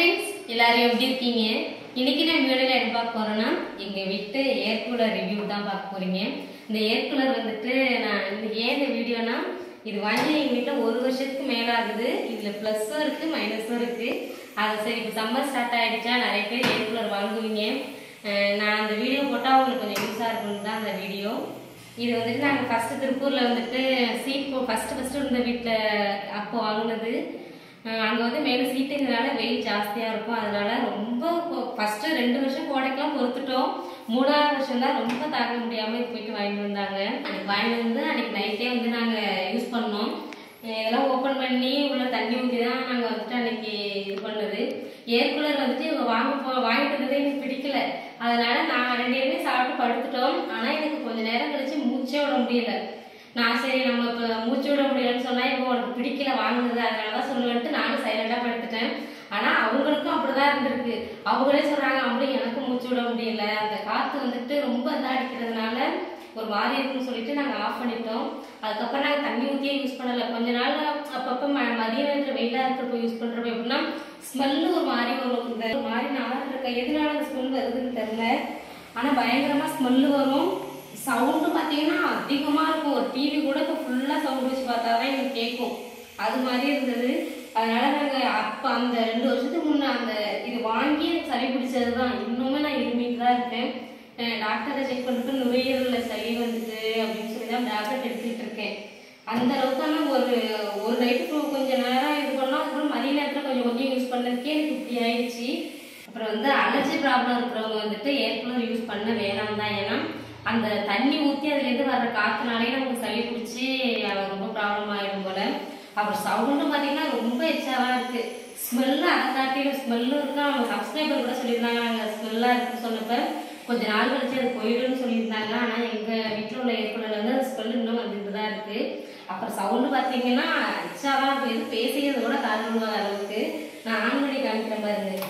friends எல்லாரும் எப்படி இருக்கீங்க இன்னைக்கு நம்ம வீடியோல என்ன பார்க்க போறோம்னா எங்க வீட்டு ஏர் கூலர் ரிவ்யூ தான் பார்க்க போறீங்க இந்த ஏர் கூலர் வந்துட்டு நான் இன்னைக்கு ஏன் இந்த வீடியோனா இது வாங்கி எங்க வீட்டுல ஒரு வருஷத்துக்கு மேல ஆகுது இதுல பிளஸும் இருக்கு மைனஸும் இருக்கு அது சரி இப்போ சம்மர் ஸ்டார்ட் ஆயிடுச்சா நிறைய பேர் ஏர் கூலர் வாங்குவீங்க அஹ் நான் அந்த வீடியோ போட்டால் உங்களுக்கு கொஞ்சம் யூஸாக இருக்கும்னு தான் அந்த வீடியோ இது வந்துட்டு நாங்கள் ஃபஸ்ட்டு திருப்பூரில் வந்துட்டு சீட் போ ஃபஸ்ட்டு ஃபஸ்ட்டு இருந்த வீட்டில் அப்போ வாங்கினது அங்கே வந்து மேலே சீட்டுங்கிறனால வெயில் ஜாஸ்தியாக இருக்கும் அதனால ரொம்ப ஃபஸ்ட்டு ரெண்டு வருஷம் கோடைக்கெல்லாம் பொறுத்துட்டோம் மூணாவது வருஷம் தான் ரொம்ப தாக்க முடியாமல் போயிட்டு வாங்கிட்டு வந்தாங்க அன்னைக்கு வாங்கிட்டு வந்து அன்னைக்கு நைட்டே வந்து நாங்கள் யூஸ் பண்ணோம் அஹ் இதெல்லாம் ஓப்பன் பண்ணி உள்ள தண்ணி ஊற்றி தான் நாங்கள் வந்துட்டு அன்னைக்கு இது பண்ணது ஏர் கூலர் வந்துட்டு இவங்க வாங்க போ வாங்கிட்டு வந்ததே எனக்கு பிடிக்கல அதனால நான் ரெண்டு பேருமே சாப்பிட்டு படுத்துட்டோம் ஆனால் எனக்கு கொஞ்ச நேரம் கழிச்சு மூச்சே விட முடியல நான் சரி நம்ம இப்போ மூச்சு விட முடியலன்னு சொன்னா இப்போ உனக்கு பிடிக்கல வாங்குனது அதனால தான் சொல்லுவேன்ட்டு நானும் சைலண்டாக படுத்துட்டேன் ஆனால் அவங்களுக்கும் அப்படிதான் இருந்திருக்கு அவங்களே சொல்றாங்க அவங்களும் எனக்கு மூச்சு விட முடியல அந்த காற்று வந்துட்டு ரொம்ப இதாக அடிக்கிறதுனால ஒரு மாதிரி இருக்குன்னு சொல்லிட்டு நாங்கள் ஆஃப் பண்ணிட்டோம் அதுக்கப்புறம் நாங்கள் தண்ணி ஊற்றியே யூஸ் பண்ணல கொஞ்ச நாள் அப்பப்போ ம மதிய நேரத்தில் வெயிலாக இருக்கிறப்ப யூஸ் பண்ணுறப்ப எப்படின்னா ஸ்மெல்லு ஒரு மாதிரி வரும் இந்த ஒரு மாதிரி நாள் இருக்க எதனால அந்த ஸ்மெல் வருதுன்னு தெரியல ஆனால் பயங்கரமாக ஸ்மெல்லு வரும் சவுண்டு பார்த்தீங்கன்னா அதிகமாக இருக்கும் ஒரு டிவி கூட இப்போ ஃபுல்லாக சவுண்ட் வச்சு பார்த்தா தான் எனக்கு கேட்கும் அது மாதிரி இருந்தது அதனால நாங்கள் அப்போ அந்த ரெண்டு வருஷத்துக்கு முன்னே அந்த இது வாங்கி எனக்கு சளி பிடிச்சது தான் இன்னுமே நான் இருமிட்டு தான் இருக்கேன் டாக்டரை செக் பண்ணிட்டு நுரையீரலில் சளி வந்துட்டு அப்படின்னு சொல்லி தான் டேப்லெட் எடுத்துக்கிட்டு இருக்கேன் அந்த அளவுக்கு ஆனால் ஒரு ஒரு நைட்டு கொஞ்சம் நேரம் இது பண்ணோம் அப்புறம் மதிய நேரத்தில் கொஞ்சம் கொஞ்சம் யூஸ் பண்ணதுக்கே எனக்கு இப்படி ஆயிடுச்சு அப்புறம் வந்து அலர்ஜி ப்ராப்ளம் இருக்கிறவங்க வந்துட்டு ஏர் கூலர் யூஸ் பண்ண வேணாம் தான் ஏன்னா அந்த தண்ணி ஊற்றி அதுலேருந்து வர்ற காற்றுனாலே நமக்கு சளி பிடிச்சி அது ரொம்ப ப்ராப்ளம் ஆயிடும் போல அப்புறம் சவுண்டும் பார்த்தீங்கன்னா ரொம்ப எச்சாவாக இருக்கு ஸ்மெல்லு அதை காட்டிலும் ஸ்மெல்லும் இருக்கு அவங்க சப்ஸ்கிரைபர் கூட சொல்லியிருந்தாங்க நாங்கள் ஸ்மெல்லாக இருக்குன்னு சொன்னப்ப கொஞ்ச நாள் கழிச்சு அது போயிடும்னு சொல்லியிருந்தாங்க ஆனால் எங்கள் வீட்டில் உள்ள ஏற்படல வந்து அந்த ஸ்மெல் இன்னும் வந்துட்டு தான் இருக்கு அப்புறம் சவுண்டு பார்த்தீங்கன்னா எச்சாவாக இருக்கும் எது பேசிக்கிறது கூட காது விழுவாத அளவுக்கு நான் ஆன் பண்ணி காமிக்கிறேன் பாருங்க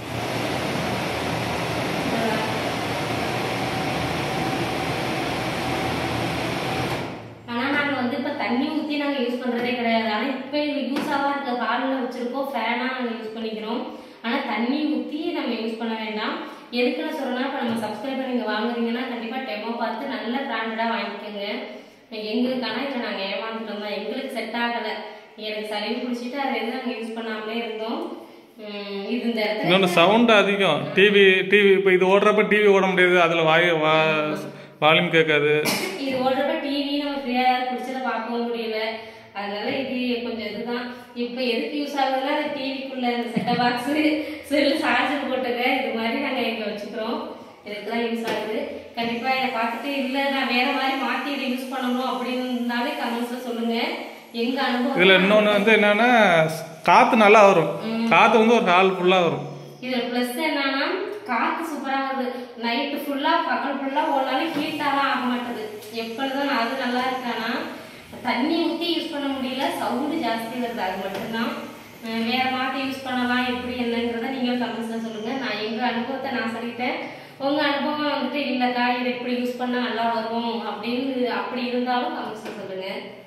ஆனால் நாங்கள் வந்து இப்போ தண்ணி ஊற்றி நாங்கள் யூஸ் பண்ணுறதே கிடையாது ஆனால் இப்போ இது யூஸாக இருக்க காலில் வச்சுருக்கோம் ஃபேனாக நாங்கள் யூஸ் பண்ணிக்கிறோம் ஆனால் தண்ணி ஊற்றி நம்ம யூஸ் பண்ண வேண்டாம் எதுக்கு நான் சொல்கிறேன்னா இப்போ நம்ம சப்ஸ்கிரைபர் நீங்கள் வாங்குறீங்கன்னா கண்டிப்பாக டெமோ பார்த்து நல்ல பிராண்டடாக வாங்கிக்கோங்க எங்களுக்கான இதை நாங்கள் ஏமாந்துட்டோம் தான் எங்களுக்கு செட் ஆகலை எனக்கு சளி பிடிச்சிட்டு அதை எதுவும் நாங்கள் யூஸ் பண்ணாமலே இருந்தோம் உம் இது இந்த இடத்துல இன்னொன்று சவுண்டு அதிகம் டிவி டிவி இப்போ இது ஓடுறப்ப டிவி ஓட முடியாது அதில் வாய் வா வால்யூம் கேட்காது இது ஓடுறப்ப டிவி நம்ம ஃப்ரீயா பிடிச்சத பார்க்கவும் முடியல அதனால இது கொஞ்சம் இதுதான் இப்போ எதுக்கு யூஸ் ஆகுதுன்னா அந்த டிவிக்குள்ள இந்த செட்டப் பாக்ஸ் செல்லு சார்ஜர் போட்டுக்க இது மாதிரி நாங்கள் இங்கே வச்சுக்கிறோம் இதுக்கு தான் யூஸ் ஆகுது கண்டிப்பா இதை பார்த்துட்டு இல்லை நான் வேற மாதிரி மாற்றி இதை யூஸ் பண்ணணும் அப்படின்னு இருந்தாலே கமெண்ட்ஸ்ல சொல்லுங்க எங்க அனுபவம் இதில் இன்னொன்று வந்து என்னன்னா காற்று நல்லா வரும் காற்று வந்து ஒரு ஹால் ஃபுல்லாக வரும் இதுல பிளஸ் என்னன்னா காத்து சூப்பரா வருது நைட்டு ஃபுல்லா பகல் ஃபுல்லா ஓடினாலும் ஹீட்டாலாம் ஆக மாட்டேது எப்பொழுதும் அது நல்லா இருக்கானா தண்ணி ஊற்றி யூஸ் பண்ண முடியல சவுண்டு ஜாஸ்தி வருது அது மட்டும்தான் அஹ் வேற மாற்றி யூஸ் பண்ணலாம் எப்படி என்னங்கிறத நீங்களும் கமெண்ட்ஸ்ல சொல்லுங்க நான் எங்க அனுபவத்தை நான் சொல்லிட்டேன் உங்க அனுபவம் வந்துட்டு இல்லக்கா இதை இப்படி யூஸ் பண்ணா நல்லா வரும் அப்படின்னு அப்படி இருந்தாலும் கமெண்ட்ஸ்ல சொல்லுங்க